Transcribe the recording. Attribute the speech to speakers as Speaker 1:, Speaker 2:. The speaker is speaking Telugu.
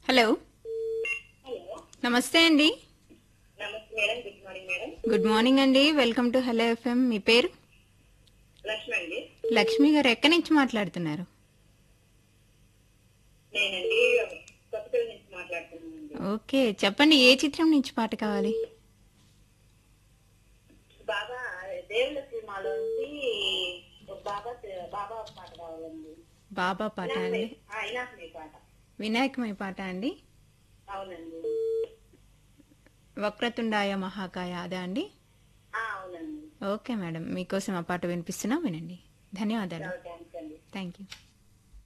Speaker 1: హలో
Speaker 2: హలో
Speaker 1: నమస్తే అండి
Speaker 2: namaste madam good morning madam
Speaker 1: good morning అండి వెల్కమ్ టు హలో ఎఫ్ఎం మీ పేరు
Speaker 2: లక్ష్మి అండి
Speaker 1: లక్ష్మి గారు ఎక్కడి నుంచి మాట్లాడుతున్నారు
Speaker 2: నేనండి కొత్తపల్లి నుంచి మాట్లాడుతున్నానండి
Speaker 1: ఓకే చెప్పండి ఏ చిత్రం నుంచి పాట కావాలి
Speaker 2: బాబా దేవుళ్ళ సినిమాలోంచి బాబా బాబా పాట కావాలండి
Speaker 1: బాబా పాట అండి
Speaker 2: ఆ, ఇనాకమే పాట
Speaker 1: వినాయకమై పాట అండి
Speaker 2: అవునండి
Speaker 1: వక్రతుండాయ మహాకాయ అదా అండి
Speaker 2: ఆ, అవునండి
Speaker 1: ఓకే మేడం మీకోసం ఆ పాట వినిపిస్తున్నా వినండి ధన్యవాదాలు
Speaker 2: చాలా థ్యాంక్స్ అండి
Speaker 1: థ్యాంక్ యూ